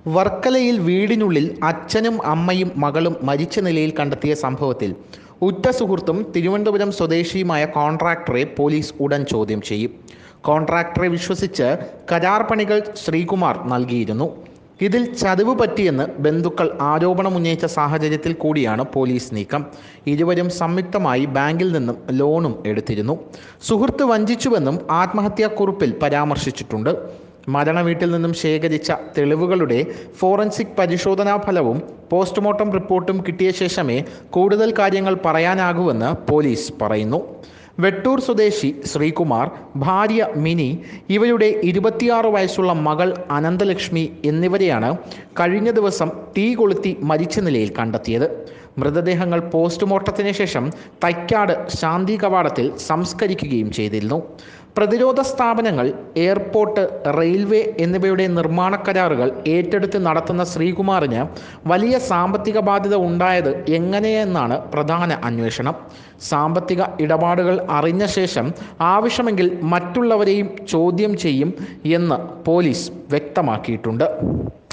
വർക്കലയിൽ വീടിനുള്ളിൽ അച്ഛനും അമ്മയും മകളും മരിച്ച നിലയിൽ കണ്ടെത്തിയ സംഭവത്തിൽ ഉറ്റ സുഹൃത്തും തിരുവനന്തപുരം സ്വദേശിയുമായ കോൺട്രാക്ടറെ പോലീസ് ഉടൻ ചോദ്യം ചെയ്യും കോൺട്രാക്ടറെ വിശ്വസിച്ച് കരാർ പണികൾ ശ്രീകുമാർ നൽകിയിരുന്നു ഇതിൽ ചതിവ് പറ്റിയെന്ന് ബന്ധുക്കൾ ആരോപണമുന്നയിച്ച സാഹചര്യത്തിൽ കൂടിയാണ് പോലീസ് നീക്കം ഇരുവരും സംയുക്തമായി ബാങ്കിൽ നിന്നും ലോണും എടുത്തിരുന്നു സുഹൃത്ത് വഞ്ചിച്ചുവെന്നും ആത്മഹത്യാക്കുറിപ്പിൽ പരാമർശിച്ചിട്ടുണ്ട് മരണവീട്ടിൽ നിന്നും ശേഖരിച്ച തെളിവുകളുടെ ഫോറൻസിക് പരിശോധനാ ഫലവും പോസ്റ്റ്മോർട്ടം റിപ്പോർട്ടും കിട്ടിയ ശേഷമേ കൂടുതൽ കാര്യങ്ങൾ പറയാനാകൂവെന്ന് പോലീസ് പറയുന്നു വെട്ടൂർ സ്വദേശി ശ്രീകുമാർ ഭാര്യ മിനി ഇവരുടെ ഇരുപത്തിയാറ് വയസ്സുള്ള മകൾ അനന്തലക്ഷ്മി എന്നിവരെയാണ് കഴിഞ്ഞ ദിവസം തീ കൊളുത്തി മരിച്ച നിലയിൽ കണ്ടെത്തിയത് മൃതദേഹങ്ങൾ പോസ്റ്റ്മോർട്ടത്തിന് ശേഷം തൈക്കാട് ശാന്തി കവാടത്തിൽ സംസ്കരിക്കുകയും ചെയ്തിരുന്നു പ്രതിരോധ സ്ഥാപനങ്ങൾ എയർപോർട്ട് റെയിൽവേ എന്നിവയുടെ നിർമ്മാണ കരാറുകൾ ഏറ്റെടുത്ത് നടത്തുന്ന ശ്രീകുമാറിന് വലിയ സാമ്പത്തിക ബാധ്യത ഉണ്ടായത് എങ്ങനെയെന്നാണ് പ്രധാന അന്വേഷണം സാമ്പത്തിക ഇടപാടുകൾ അറിഞ്ഞ ശേഷം ആവശ്യമെങ്കിൽ മറ്റുള്ളവരെയും ചോദ്യം ചെയ്യും എന്ന് പോലീസ് വ്യക്തമാക്കിയിട്ടുണ്ട്